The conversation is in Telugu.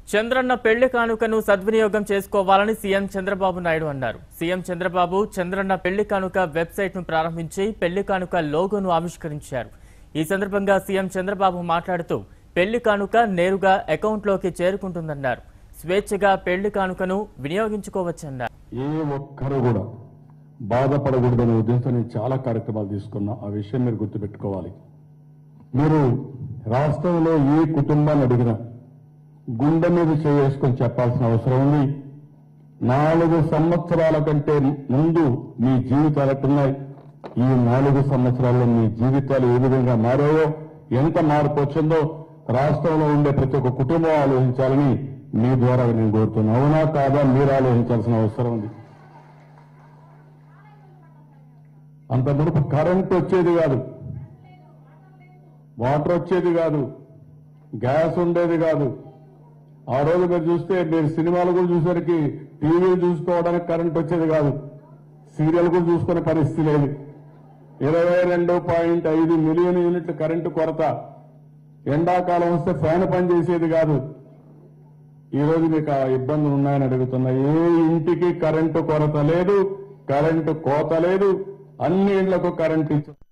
చంద్రన్న పెళ్లి కానుకను సద్వినియోగం చేసుకోవాలని సీఎం చంద్రబాబు నాయుడు అన్నారు సీఎం చంద్రబాబు చంద్రన్న పెళ్లి కానుక వెబ్సైట్ ను ప్రారంభించి పెళ్లి కానుక లోగోను ఆవిష్కరించారు ఈ సందర్భంగా సీఎం చంద్రబాబు మాట్లాడుతూ పెళ్లి కానుక నేరుగా అకౌంట్లోకి చేరుకుంటుందన్నారు స్వేచ్ఛగా పెళ్లి కానుకను వినియోగించుకోవచ్చన్నారు ఏ ఒక్కరు కూడా బాధపడకూడదనే ఉద్దేశంతో నేను చాలా కార్యక్రమాలు తీసుకున్నా ఆ విషయం మీరు గుర్తుపెట్టుకోవాలి మీరు రాష్ట్రంలో ఏ కుటుంబాన్ని అడిగినా గుండె మీద చేసుకొని చెప్పాల్సిన అవసరం ఉంది నాలుగు సంవత్సరాల కంటే ముందు మీ జీవితాలు ఎట్టున్నాయి ఈ నాలుగు సంవత్సరాల్లో మీ జీవితాలు ఏ విధంగా మారాయో ఎంత మార్పు వచ్చిందో రాష్ట్రంలో ఉండే ప్రతి ఒక్క కుటుంబం ఆలోచించాలని మీ ద్వారా నేను కోరుతున్నా అవునా కాదా మీరు ఆలోచించాల్సిన అవసరం ఉంది అంత మునుపు కరెంట్ వచ్చేది కాదు వాటర్ వచ్చేది కాదు గ్యాస్ ఉండేది కాదు ఆ రోజు మీరు చూస్తే మీరు సినిమాలు కూడా చూసేసరికి టీవీ చూసుకోవడానికి కరెంట్ వచ్చేది కాదు సీరియల్ కూడా చూసుకునే పరిస్థితి లేదు ఇరవై రెండు పాయింట్ ఐదు మిలియన్ యూనిట్ల కరెంటు కొరత ఎండాకాలం వస్తే ఫ్యాన్ పని చేసేది కాదు ఈ రోజు మీకు ఆ ఇబ్బందులు ఉన్నాయని అడుగుతున్నా ఏ ఇంటికి కరెంటు కొరత లేదు కరెంటు కోత లేదు అన్ని ఇళ్లకు కరెంటు ఇచ్చారు